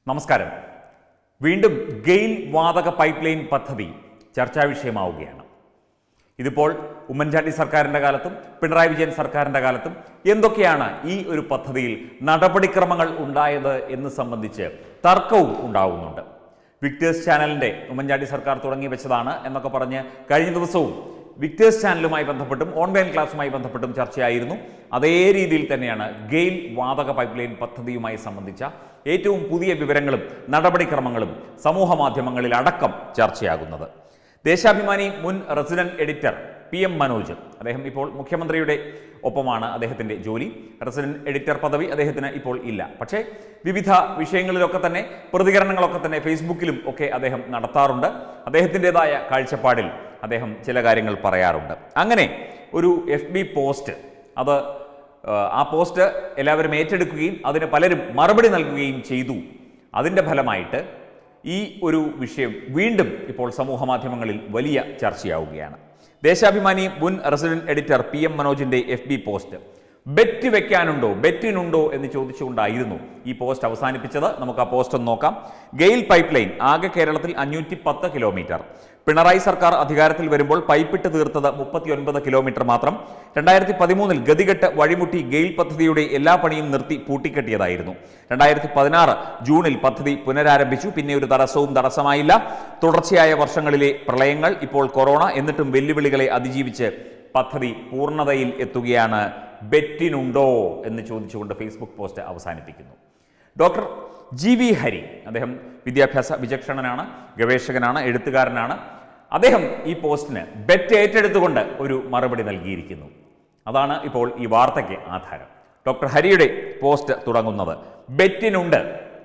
നമസ്കാരം വീണ്ടും ഗെയിൽ വാതക പൈപ്പ് ലൈൻ പദ്ധതി ചർച്ചാ വിഷയമാവുകയാണ് ഇതിപ്പോൾ ഉമ്മൻചാണ്ടി സർക്കാരിൻ്റെ കാലത്തും പിണറായി വിജയൻ സർക്കാരിൻ്റെ കാലത്തും എന്തൊക്കെയാണ് ഈ ഒരു പദ്ധതിയിൽ നടപടിക്രമങ്ങൾ ഉണ്ടായത് എന്ന് സംബന്ധിച്ച് തർക്കവും ഉണ്ടാവുന്നുണ്ട് വിക്ടേഴ്സ് ചാനലിൻ്റെ ഉമ്മൻചാണ്ടി സർക്കാർ തുടങ്ങി വെച്ചതാണ് എന്നൊക്കെ പറഞ്ഞ് കഴിഞ്ഞ ദിവസവും വിക്ടേഴ്സ് ചാനലുമായി ബന്ധപ്പെട്ടും ഓൺലൈൻ ക്ലാസ്സുമായി ബന്ധപ്പെട്ടും ചർച്ചയായിരുന്നു അതേ രീതിയിൽ തന്നെയാണ് ഗെയിൽ വാതക പൈപ്പ് ലൈൻ പദ്ധതിയുമായി സംബന്ധിച്ച ഏറ്റവും പുതിയ വിവരങ്ങളും നടപടിക്രമങ്ങളും സമൂഹ മാധ്യമങ്ങളിൽ അടക്കം ചർച്ചയാകുന്നത് ദേശാഭിമാനി മുൻ resident editor P M Manoj അദ്ദേഹം ഇപ്പോൾ മുഖ്യമന്ത്രിയുടെ ഒപ്പമാണ് അദ്ദേഹത്തിന്റെ ജോലി റെസിഡന്റ് എഡിറ്റർ പദവി അദ്ദേഹത്തിന് ഇപ്പോൾ ഇല്ല പക്ഷേ വിവിധ വിഷയങ്ങളിലൊക്കെ തന്നെ പ്രതികരണങ്ങളൊക്കെ തന്നെ ഫേസ്ബുക്കിലും ഒക്കെ അദ്ദേഹം നടത്താറുണ്ട് അദ്ദേഹത്തിൻ്റെതായ കാഴ്ചപ്പാടിൽ അദ്ദേഹം ചില കാര്യങ്ങൾ പറയാറുണ്ട് അങ്ങനെ ഒരു എഫ് ബി പോസ്റ്റ് അത് ഏഹ്, ആ പോസ്റ്റ് എല്ലാവരും ഏറ്റെടുക്കുകയും അതിന് പലരും മറുപടി നൽകുകയും ചെയ്തു അതിൻ്റെ ഫലമായിട്ട് ഈ ഒരു വിഷയം വീണ്ടും ഇപ്പോൾ സമൂഹ മാധ്യമങ്ങളിൽ വലിയ ചർച്ചയാവുകയാണ് ദേശാഭിമാനി മുൻ റെസിഡന്റ് എഡിറ്റർ പി എം മനോജിന്റെ എഫ് ബി പോസ്റ്റ് ബെറ്റ് വെക്കാനുണ്ടോ ബെറ്റിനുണ്ടോ എന്ന് ചോദിച്ചുകൊണ്ടായിരുന്നു ഈ പോസ്റ്റ് അവസാനിപ്പിച്ചത് നമുക്ക് ആ പോസ്റ്റ് ഒന്ന് നോക്കാം ഗെയിൽ പൈപ്പ് ലൈൻ ആകെ കേരളത്തിൽ അഞ്ഞൂറ്റി പത്ത് കിലോമീറ്റർ പിണറായി സർക്കാർ അധികാരത്തിൽ വരുമ്പോൾ പൈപ്പിട്ട് തീർത്തത് മുപ്പത്തിയൊൻപത് കിലോമീറ്റർ മാത്രം രണ്ടായിരത്തി പതിമൂന്നിൽ ഗതികെട്ട് വഴിമുട്ടി ഗെയിൽ പദ്ധതിയുടെ എല്ലാ പണിയും നിർത്തി പൂട്ടിക്കെട്ടിയതായിരുന്നു രണ്ടായിരത്തി പതിനാറ് ജൂണിൽ പദ്ധതി പുനരാരംഭിച്ചു പിന്നെ ഒരു തടസ്സവും തടസ്സമായില്ല തുടർച്ചയായ വർഷങ്ങളിലെ പ്രളയങ്ങൾ ഇപ്പോൾ കൊറോണ എന്നിട്ടും വെല്ലുവിളികളെ അതിജീവിച്ച് പദ്ധതി പൂർണ്ണതയിൽ എത്തുകയാണ് ബെറ്റിനുണ്ടോ എന്ന് ചോദിച്ചുകൊണ്ട് ഫേസ്ബുക്ക് പോസ്റ്റ് അവസാനിപ്പിക്കുന്നു ഡോക്ടർ ജി വി ഹരി അദ്ദേഹം വിദ്യാഭ്യാസ വിചക്ഷണനാണ് ഗവേഷകനാണ് എഴുത്തുകാരനാണ് അദ്ദേഹം ഈ പോസ്റ്റിന് ബെറ്റ് ഏറ്റെടുത്തുകൊണ്ട് ഒരു മറുപടി നൽകിയിരിക്കുന്നു അതാണ് ഇപ്പോൾ ഈ വാർത്തയ്ക്ക് ആധാരം ഡോക്ടർ ഹരിയുടെ പോസ്റ്റ് തുടങ്ങുന്നത് ബെറ്റിനുണ്ട്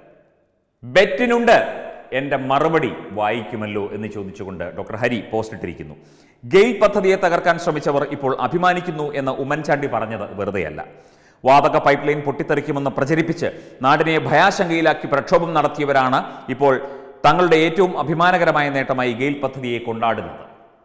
ബെറ്റിനുണ്ട് എൻ്റെ മറുപടി വായിക്കുമല്ലോ എന്ന് ചോദിച്ചുകൊണ്ട് ഡോക്ടർ ഹരി പോസ്റ്റ് ഇട്ടിരിക്കുന്നു ഗെയിൽ പദ്ധതിയെ തകർക്കാൻ ശ്രമിച്ചവർ ഇപ്പോൾ അഭിമാനിക്കുന്നു എന്ന് ഉമ്മൻചാണ്ടി പറഞ്ഞത് വെറുതെയല്ല വാതക പൈപ്പ് ലൈൻ പൊട്ടിത്തെറിക്കുമെന്ന് പ്രചരിപ്പിച്ച് നാടിനെ ഭയാശങ്കയിലാക്കി പ്രക്ഷോഭം നടത്തിയവരാണ് ഇപ്പോൾ തങ്ങളുടെ ഏറ്റവും അഭിമാനകരമായ നേട്ടമായി ഗെയിൽ പദ്ധതിയെ കൊണ്ടാടുന്നത്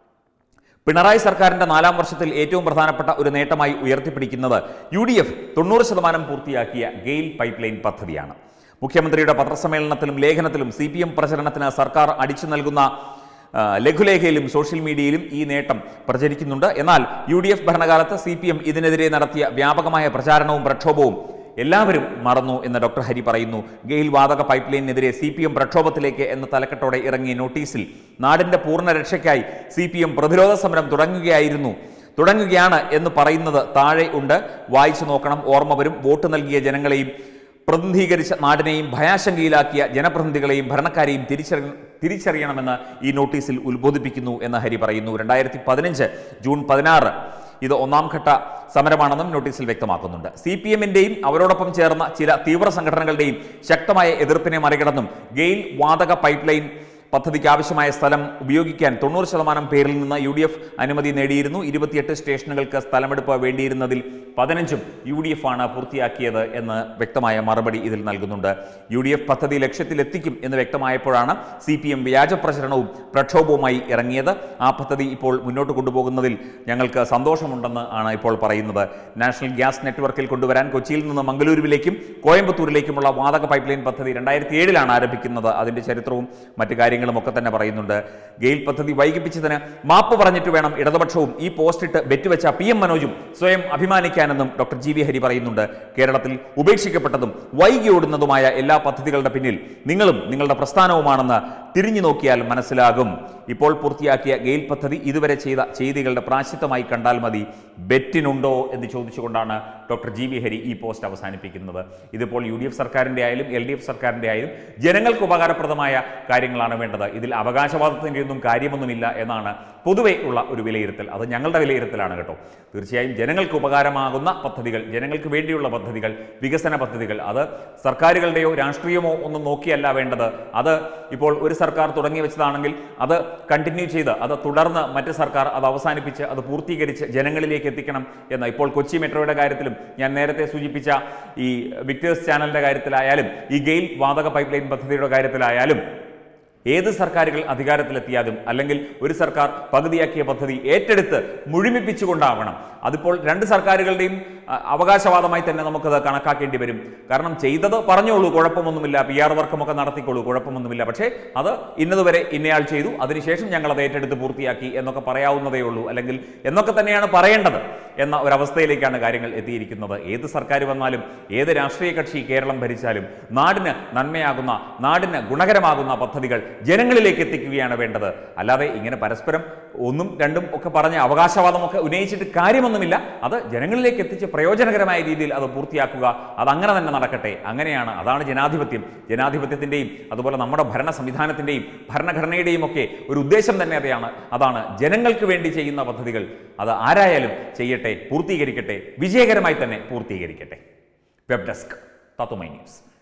പിണറായി സർക്കാരിന്റെ നാലാം വർഷത്തിൽ ഏറ്റവും പ്രധാനപ്പെട്ട ഒരു നേട്ടമായി ഉയർത്തിപ്പിടിക്കുന്നത് യു ഡി എഫ് തൊണ്ണൂറ് ശതമാനം പൂർത്തിയാക്കിയ ഗെയിൽ പൈപ്പ് ലൈൻ പദ്ധതിയാണ് മുഖ്യമന്ത്രിയുടെ പത്രസമ്മേളനത്തിലും ലേഖനത്തിലും സി പി എം പ്രചരണത്തിന് സർക്കാർ അടിച്ചു നൽകുന്ന ആ, ലഘുലേഖയിലും സോഷ്യൽ മീഡിയയിലും ഈ നേട്ടം പ്രചരിക്കുന്നുണ്ട് എന്നാൽ യു ഡി എഫ് ഭരണകാലത്ത് സി പി എം ഇതിനെതിരെ നടത്തിയ വ്യാപകമായ പ്രചാരണവും പ്രക്ഷോഭവും എല്ലാവരും മറന്നു എന്ന് ഡോക്ടർ ഹരി പറയുന്നു ഗെയിൽ വാതക പൈപ്പ് ലൈനിനെതിരെ സി പി എം പ്രക്ഷോഭത്തിലേക്ക് എന്ന തലക്കെട്ടോടെ ഇറങ്ങിയ നോട്ടീസിൽ നാടിന്റെ പൂർണ്ണ രക്ഷയ്ക്കായി സി പി എം പ്രതിരോധ സമരം തുടങ്ങുകയായിരുന്നു തുടങ്ങുകയാണ് എന്ന് പറയുന്നത് താഴെ ഉണ്ട് വായിച്ചു നോക്കണം ഓർമ്മ വരും വോട്ട് നൽകിയ ജനങ്ങളെയും പ്രതിനിധീകരിച്ച നാടിനെയും ഭയാശങ്കയിലാക്കിയ ജനപ്രതിനിധികളെയും ഭരണക്കാരെയും തിരിച്ചറി തിരിച്ചറിയണമെന്ന് ഈ നോട്ടീസിൽ ഉത്ബോധിപ്പിക്കുന്നു എന്ന് ഹരി പറയുന്നു രണ്ടായിരത്തി പതിനഞ്ച് ജൂൺ പതിനാറ് ഇത് ഒന്നാം ഘട്ട സമരമാണെന്നും നോട്ടീസിൽ വ്യക്തമാക്കുന്നുണ്ട് സി പി എമ്മിന്റെയും അവരോടൊപ്പം ചേർന്ന ചില തീവ്ര സംഘടനകളുടെയും ശക്തമായ എതിർപ്പിനെ മറികടന്നും ഗെയിൽ വാതക പൈപ്പ് ലൈൻ പദ്ധതിക്ക് ആവശ്യമായ സ്ഥലം ഉപയോഗിക്കാൻ തൊണ്ണൂറ് ശതമാനം പേരിൽ നിന്ന് യു ഡി എഫ് അനുമതി നേടിയിരുന്നു ഇരുപത്തിയെട്ട് സ്റ്റേഷനുകൾക്ക് സ്ഥലമെടുപ്പ് വേണ്ടിയിരുന്നതിൽ പതിനഞ്ചും യു ഡി എഫ് ആണ് പൂർത്തിയാക്കിയത് എന്ന് വ്യക്തമായ മറുപടി ഇതിൽ നൽകുന്നുണ്ട് യു ഡി എഫ് പദ്ധതി ലക്ഷ്യത്തിലെത്തിക്കും എന്ന് വ്യക്തമായപ്പോഴാണ് സി പി എം വ്യാജ പ്രചരണവും പ്രക്ഷോഭവുമായി ഇറങ്ങിയത് ആ പദ്ധതി ഇപ്പോൾ മുന്നോട്ട് കൊണ്ടുപോകുന്നതിൽ ഞങ്ങൾക്ക് സന്തോഷമുണ്ടെന്ന് ആണ് ഇപ്പോൾ പറയുന്നത് നാഷണൽ ഗ്യാസ് നെറ്റ്വർക്കിൽ കൊണ്ടുവരാൻ കൊച്ചിയിൽ നിന്ന് മംഗളൂരുവിലേക്കും കോയമ്പത്തൂരിലേക്കുമുള്ള വാതക പൈപ്പ് ലൈൻ പദ്ധതി രണ്ടായിരത്തി ഏഴിലാണ് ആരംഭിക്കുന്നത് അതിന്റെ ചരിത്രവും മറ്റു കാര്യങ്ങളും ഒക്കെ തന്നെ പറയുന്നുണ്ട് ഗെയിൽ പദ്ധതി വൈകിപ്പിച്ചതിന് മാപ്പ് പറഞ്ഞിട്ട് വേണം ഇടതുപക്ഷവും ഈ പോസ്റ്റിട്ട് ബെറ്റ് വെച്ച പി എം മനോജും സ്വയം അഭിമാനിക്കാനെന്നും ഡോക്ടർ ജി വി ഹരി പറയുന്നുണ്ട് കേരളത്തിൽ ഉപേക്ഷിക്കപ്പെട്ടതും വൈകി ഓടുന്നതുമായ എല്ലാ പദ്ധതികളുടെ പിന്നിൽ നിങ്ങളും നിങ്ങളുടെ പ്രസ്ഥാനവുമാണെന്ന് തിരിഞ്ഞു നോക്കിയാൽ മനസ്സിലാകും ഇപ്പോൾ പൂർത്തിയാക്കിയ ഗെയിൽ പദ്ധതി ഇതുവരെ ചെയ്ത ചെയ്തികളുടെ പ്രാശ്ചിത്തമായി കണ്ടാൽ മതി ബെറ്റിനുണ്ടോ എന്ന് ചോദിച്ചുകൊണ്ടാണ് ഡോക്ടർ ജി വി ഹരി ഈ പോസ്റ്റ് അവസാനിപ്പിക്കുന്നത് ഇതിപ്പോൾ യു ഡി എഫ് സർക്കാരിൻ്റെ ആയാലും എൽ ഡി എഫ് സർക്കാരിൻ്റെ ആയാലും ജനങ്ങൾക്ക് ഉപകാരപ്രദമായ കാര്യങ്ങളാണ് വേണ്ടത് ഇതിൽ അവകാശവാദത്തിൻ്റെ ഒന്നും കാര്യമൊന്നുമില്ല എന്നാണ് പൊതുവെ ഉള്ള ഒരു വിലയിരുത്തൽ അത് ഞങ്ങളുടെ വിലയിരുത്തലാണ് കേട്ടോ തീർച്ചയായും ജനങ്ങൾക്ക് ഉപകാരമാകുന്ന പദ്ധതികൾ ജനങ്ങൾക്ക് വേണ്ടിയുള്ള പദ്ധതികൾ വികസന പദ്ധതികൾ അത് സർക്കാരുകളുടെയോ രാഷ്ട്രീയമോ ഒന്നും നോക്കിയല്ല വേണ്ടത് അത് ഇപ്പോൾ ഒരു സർക്കാർ തുടങ്ങി വെച്ചതാണെങ്കിൽ അത് കണ്ടിന്യൂ ചെയ്ത് അത് തുടർന്ന് മറ്റ് സർക്കാർ അത് അവസാനിപ്പിച്ച് അത് പൂർത്തീകരിച്ച് ജനങ്ങളിലേക്ക് എത്തിക്കണം എന്ന് ഇപ്പോൾ കൊച്ചി മെട്രോയുടെ കാര്യത്തിലും ഞാൻ നേരത്തെ സൂചിപ്പിച്ച ഈ വിക്ടേഴ്സ് ചാനലിന്റെ കാര്യത്തിലായാലും ഈ ഗെയിൽ വാതക പൈപ്പ് ലൈൻ പദ്ധതിയുടെ കാര്യത്തിലായാലും ഏത് സർക്കാരുകൾ അധികാരത്തിലെത്തിയാലും അല്ലെങ്കിൽ ഒരു സർക്കാർ പകുതിയാക്കിയ പദ്ധതി ഏറ്റെടുത്ത് മുഴുമിപ്പിച്ചുകൊണ്ടാവണം അതിപ്പോൾ രണ്ട് സർക്കാരുകളുടെയും അ, അവകാശവാദമായി തന്നെ നമുക്കത് കണക്കാക്കേണ്ടി വരും കാരണം ചെയ്തത് പറഞ്ഞോളൂ കുഴപ്പമൊന്നുമില്ല പി ആർ വർക്കുമൊക്കെ നടത്തിക്കോളൂ കുഴപ്പമൊന്നുമില്ല പക്ഷേ അത് ഇന്നതുവരെ ഇന്നയാൾ ചെയ്തു അതിനുശേഷം ഞങ്ങൾ അത് ഏറ്റെടുത്ത് പൂർത്തിയാക്കി എന്നൊക്കെ പറയാവുന്നതേ ഉള്ളൂ അല്ലെങ്കിൽ എന്നൊക്കെ തന്നെയാണ് പറയേണ്ടത് എന്ന ഒരവസ്ഥയിലേക്കാണ് കാര്യങ്ങൾ എത്തിയിരിക്കുന്നത് ഏത് സർക്കാർ വന്നാലും ഏത് രാഷ്ട്രീയ കക്ഷി കേരളം ഭരിച്ചാലും നാടിന് നന്മയാകുന്ന നാടിന് ഗുണകരമാകുന്ന പദ്ധതികൾ ജനങ്ങളിലേക്ക് എത്തിക്കുകയാണ് വേണ്ടത് അല്ലാതെ ഇങ്ങനെ പരസ്പരം ഒന്നും രണ്ടും ഒക്കെ പറഞ്ഞ് അവകാശവാദമൊക്കെ ഉന്നയിച്ചിട്ട് കാര്യമൊന്നുമില്ല അത് ജനങ്ങളിലേക്ക് എത്തിച്ച് പ്രയോജനകരമായ രീതിയിൽ അത് പൂർത്തിയാക്കുക അത് അങ്ങനെ തന്നെ നടക്കട്ടെ അങ്ങനെയാണ് അതാണ് ജനാധിപത്യം ജനാധിപത്യത്തിൻ്റെയും അതുപോലെ നമ്മുടെ ഭരണ സംവിധാനത്തിൻ്റെയും ഭരണഘടനയുടെയും ഒക്കെ ഒരു ഉദ്ദേശം തന്നെ അതെയാണ് അതാണ് ജനങ്ങൾക്ക് വേണ്ടി ചെയ്യുന്ന പദ്ധതികൾ അത് ആരായാലും ചെയ്യട്ടെ പൂർത്തീകരിക്കട്ടെ വിജയകരമായി തന്നെ പൂർത്തീകരിക്കട്ടെ വെബ് ഡെസ്ക് തത്തുമൈ ന്യൂസ്